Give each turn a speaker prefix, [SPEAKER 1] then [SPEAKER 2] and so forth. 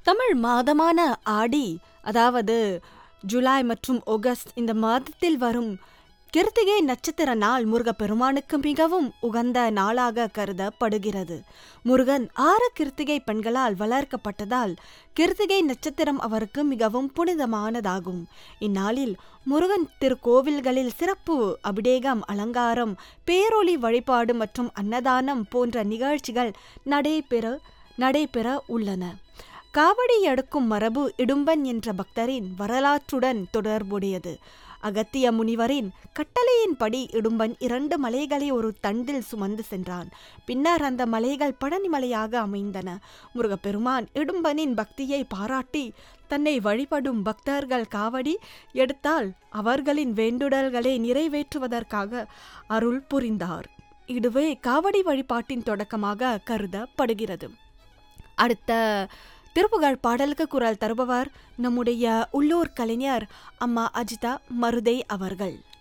[SPEAKER 1] தமிழ் மாதமான ஆடி அதாவது ஜூலை மற்றும் ஆகஸ்ட் இந்த மாதத்தில் வரும் கிருத்திகை நட்சத்திர நாள் முருகப்பெருமானுக்கு மிகவும் உகந்த நாளாக கருதப்படுகிறது முருகன் ஆறு கிருத்திகை பெண்களால் வளர்க்கப்பட்டதால் கிருத்திகை நட்சத்திரம் அவருக்கு மிகவும் புனிதமானதாகும் இந்நாளில் முருகன் திருக்கோவில்களில் சிறப்பு அபிடேகம் அலங்காரம் பேரொளி வழிபாடு மற்றும் அன்னதானம் போன்ற நிகழ்ச்சிகள் நடைபெற நடைபெற உள்ளன காவடி எடுக்கும் மரபு இடும்பன் என்ற பக்தரின் வரலாற்றுடன் தொடர்புடையது அகத்திய முனிவரின் கட்டளையின்படி இடும்பன் இரண்டு மலைகளை ஒரு தண்டில் சுமந்து சென்றான் பின்னர் அந்த மலைகள் பழனி மலையாக அமைந்தன முருகப்பெருமான் இடும்பனின் பக்தியை பாராட்டி தன்னை வழிபடும் பக்தர்கள் காவடி எடுத்தால் அவர்களின் வேண்டுதல்களை நிறைவேற்றுவதற்காக அருள் புரிந்தார் இதுவே காவடி வழிபாட்டின் தொடக்கமாக கருதப்படுகிறது அடுத்த திருப்புகழ் பாடலுக்கு குரல் தருபவர் நம்முடைய உள்ளூர் கலைஞர் அம்மா அஜிதா மருதை அவர்கள்